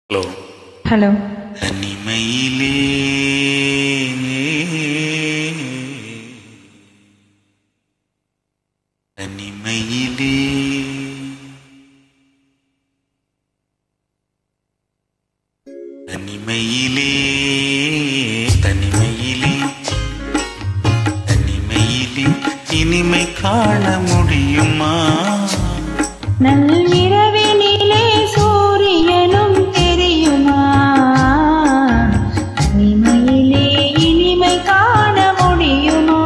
hello hello தனிமையிலே தனிமையிலே தனிமையிலே தனிமையிலே தனிமையிலே இனிமை காண முடியுமா நள்ளிரவினிலே சூரியனும் தெரியுமா தனிமையிலே இனிமை காண முடியுமா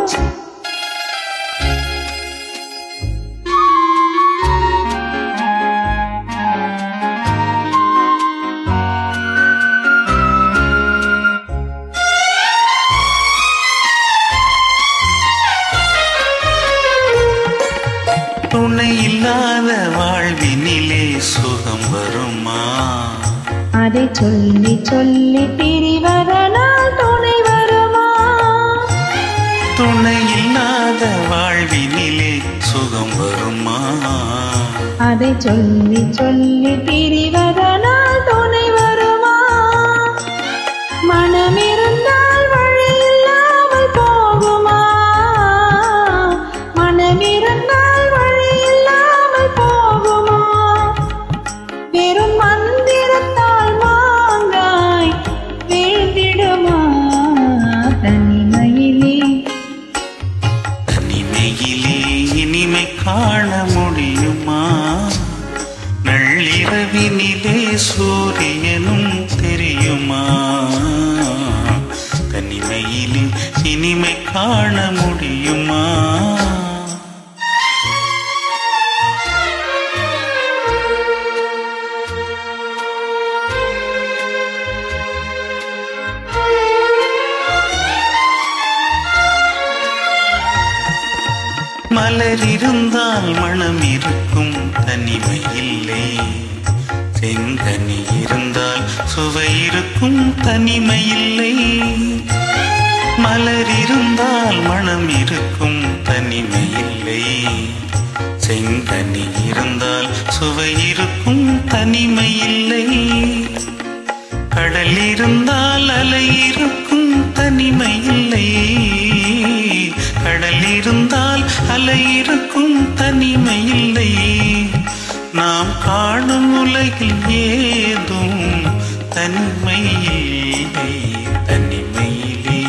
துணை இல்லாத வாழ்வினிலே சுகம் வருமா அதை சொல்லி சொல்லி பிரிவதனால் துணை வருமா துணை இல்லாத வாழ்வினிலே சுகம் வருமா அதை சொல்லி சொல்லி பிரிவதனால் துணை வருமா மனமிருந்தால் வழி இல்லாமல் போகுமா மனமிருந்தால் வழி இல்லாமல் போகுமா வெறும் மந்திரத்தால் மாங்காய் வீழ்ந்திடுமா தனிமையிலே தனிமையிலே இனிமை காண முடியுமா நள்ளிரவினிலே சூரியனும் தெரியுமா தனிமையிலே இனிமை காண முடியுமா மலர் இருந்தால் மனம் இருக்கும் தனிமை இல்லை செங்கனி இருந்தால் சுவை இருக்கும் தனிமை இல்லை மலர் இருந்தால் மனம் இருக்கும் தனிமை இல்லை செங்கனி இருந்தால் சுவை இருக்கும் தனிமை இல்லை கடல் இருந்தால் அலை இருக்கும் தனிமை இல்லை கடல் இருந்தால் அலை இருக்கும் தனிமை இல்லை நாம் காணும் உலகில் ஏதும் தனிமை இல்லை தனிமையிலே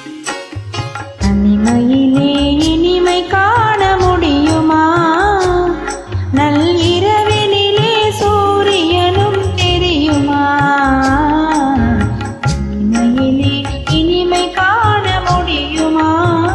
தனிமையிலே இனிமை காண முடியுமா நள்ளிரவினிலே சூரியனும் தெரியுமா தனிமையிலே இனிமை காண முடியுமா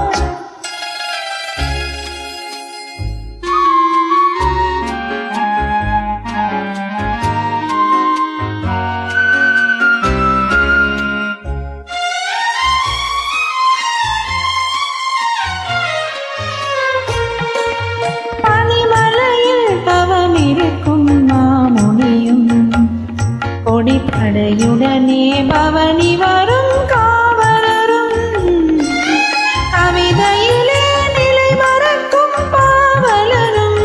பனிமலையில் தவம் இருக்கும் மாமுனியும் கொடிப்படையுடனே பவனி வரும் காவலரும் கவிதையிலே நிலை மறக்கும் பாவலரும்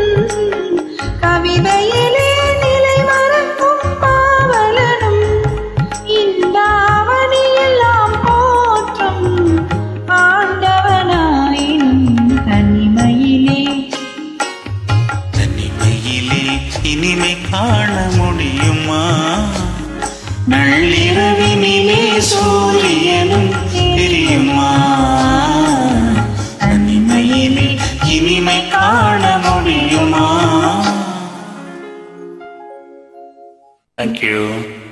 கவிதையிலே நிலை மறக்கும் பாவலரும் இந்த அவனியெல்லாம் போற்றும் ஆண்டவனாயினும் தனிமையிலே தனிமையிலே இனிமை காண முடியுமா நள்ளிரவினிலே சூரியனும் தெரியுமா தனிமையிலே இனிமை காண முடியுமா தேங்க்யூ